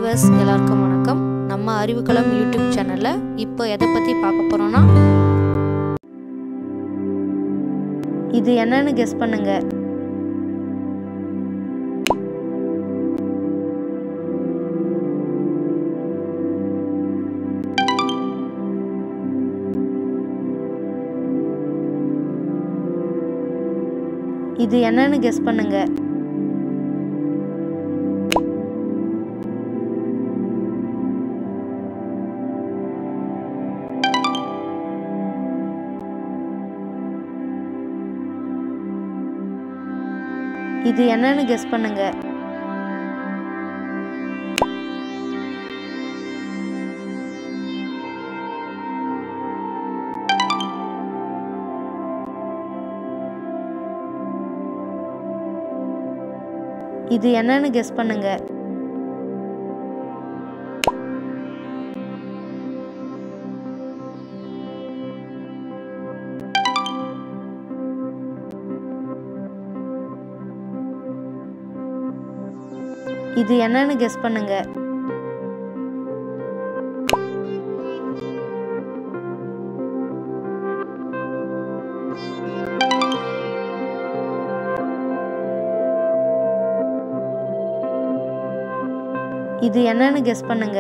viewers எல்லாருக்கும் வணக்கம் நம்ம அறிவுக்களம் யூடியூப் சேனலில் இப்போ எதை பற்றி பார்க்க போகிறோன்னா இது என்னன்னு கெஸ் பண்ணுங்க இது என்னன்னு கெஸ் பண்ணுங்க இது என்னன்னு கெஸ் பண்ணுங்க இது என்னன்னு கெஸ் பண்ணுங்க இது என்னன்னு கெஸ் பண்ணுங்க இது என்னன்னு கெஸ் பண்ணுங்க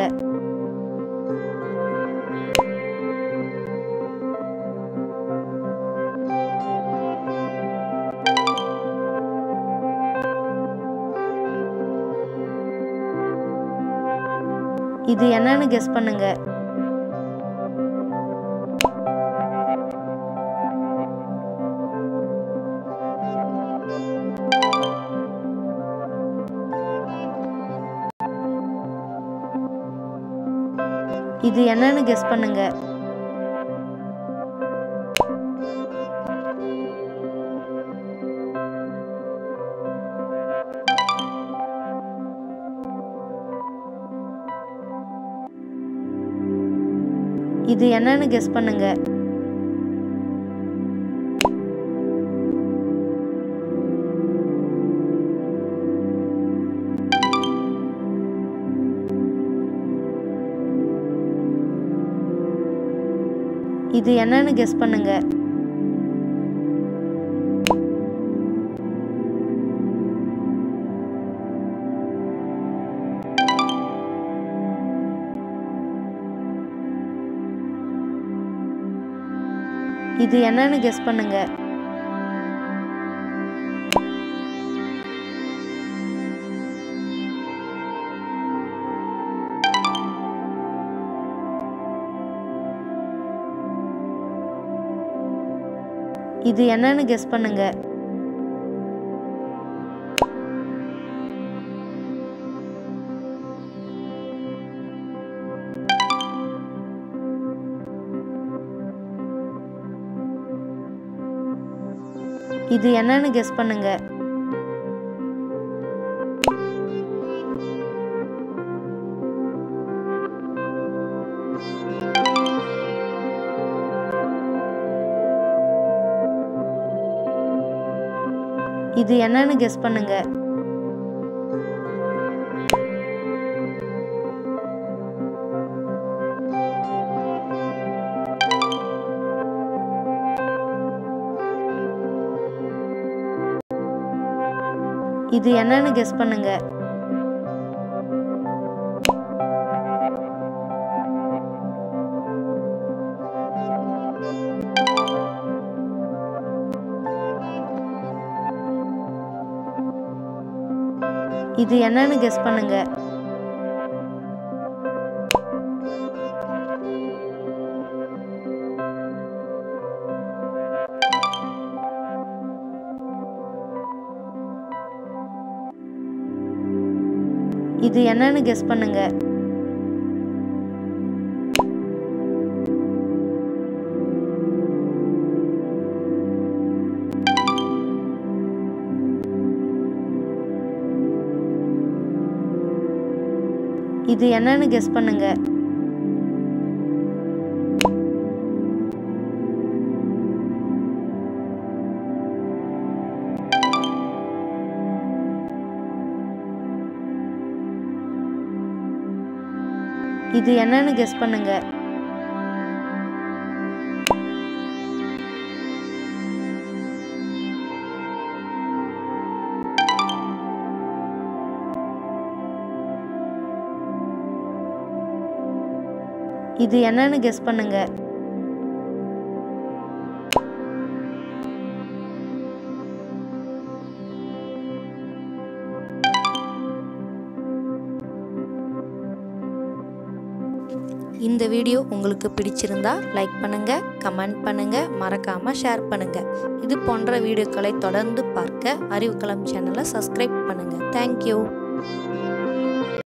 இது என்னன்னு கெஸ் பண்ணுங்க இது என்னன்னு கெஸ் பண்ணுங்க இது என்னன்னு கெஸ் பண்ணுங்க இது என்னன்னு கெஸ் பண்ணுங்க இது என்னன்னு கெஸ் பண்ணுங்க இது என்னன்னு கெஸ் பண்ணுங்க இது என்னன்னு கெஸ் பண்ணுங்க இது என்னன்னு கெஸ் பண்ணுங்க இது என்னன்னு கெஸ் பண்ணுங்க இது என்னன்னு கெஸ் பண்ணுங்க இது என்னன்னு கெஸ் பண்ணுங்க இது என்னன்னு கெஸ் பண்ணுங்க இது என்னன்னு கெஸ் பண்ணுங்க இது என்னன்னு கெஸ் பண்ணுங்க இந்த வீடியோ உங்களுக்கு பிடிச்சிருந்தா லைக் பண்ணுங்க கமெண்ட் பண்ணுங்க மறக்காம ஷேர் பண்ணுங்க இது போன்ற வீடியோக்களை தொடர்ந்து பார்க்க அறிவுக்களம் சேனலை சப்ஸ்கிரைப் பண்ணுங்க தேங்க்யூ